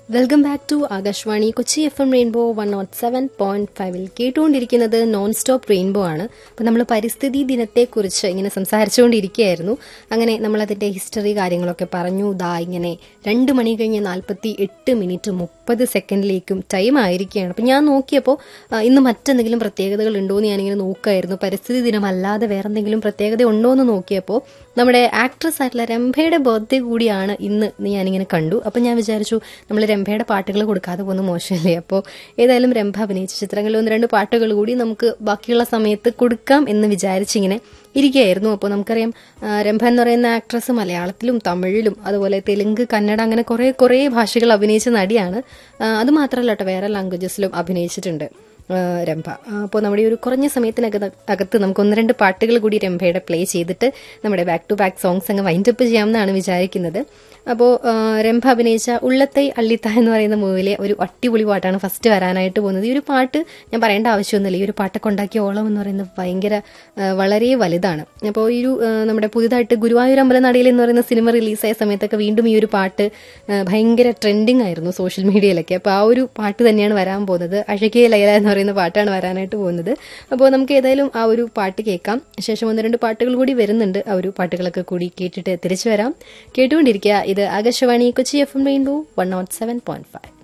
welcome back to Akashvani Kochi F M rainbow one nought seven point ഫൈവിൽ കേട്ടുകൊണ്ടിരിക്കുന്നത് non stop rainbow ആണ് അപ്പം നമ്മൾ പരിസ്ഥിതി ദിനത്തെക്കുറിച്ച് ഇങ്ങനെ സംസാരിച്ചുകൊണ്ടിരിക്കുകയായിരുന്നു അങ്ങനെ നമ്മൾ അതിന്റെ ഹിസ്റ്ററി കാര്യങ്ങളൊക്കെ പറഞ്ഞു ദാ ഇങ്ങനെ രണ്ട് മണി കഴിഞ്ഞ് നാൽപ്പത്തി എട്ട് മിനിറ്റ് മുപ്പത് സെക്കൻഡിലേക്കും ടൈം ആയിരിക്കുകയാണ് അപ്പം ഞാൻ നോക്കിയപ്പോൾ ആ, ഇന്ന് മറ്റെന്തെങ്കിലും പ്രത്യേകതകൾ ഉണ്ടോ എന്ന് ഞാനിങ്ങനെ നോക്കുമായിരുന്നു പരിസ്ഥിതി ദിനമല്ലാതെ വേറെ എന്തെങ്കിലും പ്രത്യേകത ഉണ്ടോ എന്ന് നോക്കിയപ്പോൾ നമ്മുടെ ആക്ട്രസ് ആയിട്ടുള്ള രംഭയുടെ ബർത്ത്ഡേ കൂടിയാണ് ഇന്ന് എന്ന് ഞാനിങ്ങനെ കണ്ടു അപ്പം ഞാൻ വിചാരിച്ചു നമ്മൾ രംഭയുടെ പാട്ടുകൾ കൊടുക്കാതെ പോകുന്ന മോശമല്ലേ അപ്പോൾ ഏതായാലും രംഭ അഭിനയിച്ച ചിത്രങ്ങളിൽ ഒന്ന് രണ്ട് പാട്ടുകൾ കൂടി നമുക്ക് ബാക്കിയുള്ള സമയത്ത് കൊടുക്കാം എന്ന് വിചാരിച്ചിങ്ങനെ ഇരിക്കുകയായിരുന്നു അപ്പോൾ നമുക്കറിയാം ആ, രംഭ എന്ന് പറയുന്ന ആക്ട്രസ് മലയാളത്തിലും തമിഴിലും അതുപോലെ തെലുങ്ക് കന്നഡ അങ്ങനെ കുറേ കുറേ ഭാഷകൾ അഭിനയിച്ച നടിയാണ് ആ, അത് മാത്രമല്ല കേട്ടോ വേറെ ലാംഗ്വേജസിലും അഭിനയിച്ചിട്ടുണ്ട് ആ, രംഭ അപ്പോൾ നമ്മുടെ ഈ ഒരു കുറഞ്ഞ സമയത്തിനകത്ത് അകത്ത് നമുക്ക് ഒന്ന് രണ്ട് പാട്ടുകൾ കൂടി രംഭയുടെ പ്ലേ ചെയ്തിട്ട് നമ്മുടെ ബാക്ക് ടു ബാക്ക് സോങ്സ് അങ്ങ് വൈൻഡപ്പ് ചെയ്യാമെന്നാണ് വിചാരിക്കുന്നത് അപ്പോൾ രംഭ അഭിനയിച്ച ഉള്ളത്തെ അള്ളിത്ത എന്ന് പറയുന്ന മൂവിയിലെ ഒരു അടിപൊളി പാട്ടാണ് ഫസ്റ്റ് വരാനായിട്ട് പോകുന്നത് ഈ ഒരു പാട്ട് ഞാൻ പറയേണ്ട ആവശ്യമൊന്നുമില്ല ഈ ഒരു പാട്ടൊക്കെ ഉണ്ടാക്കിയ ഓളം എന്ന് പറയുന്നത് ഭയങ്കര ആ, വളരെ വലുതാണ് അപ്പോൾ ഈ ഒരു ആ, നമ്മുടെ പുതുതായിട്ട് ഗുരുവായൂർ അമ്പലനടയിൽ എന്ന് പറയുന്ന സിനിമ റിലീസായ സമയത്തൊക്കെ വീണ്ടും ഈ ഒരു പാട്ട് ആ, ഭയങ്കര ട്രെൻഡിങ് ആയിരുന്നു സോഷ്യൽ മീഡിയയിലൊക്കെ അപ്പോൾ ആ ഒരു പാട്ട് തന്നെയാണ് വരാൻ പോകുന്നത് അഴകിയ ലൈല എന്ന് പറയുന്ന പാട്ടാണ് വരാനായിട്ട് പോകുന്നത് അപ്പോൾ നമുക്ക് ഏതായാലും ആ ഒരു പാട്ട് കേൾക്കാം ശേഷം ഒന്ന് രണ്ട് പാട്ടുകൾ കൂടി വരുന്നുണ്ട് ആ ഒരു പാട്ടുകളൊക്കെ കൂടി കേട്ടിട്ട് തിരിച്ചു വരാം കേട്ടുകൊണ്ടിരിക്കുക ഇത് Akashvani Kochi F M rainbow one nought seven point five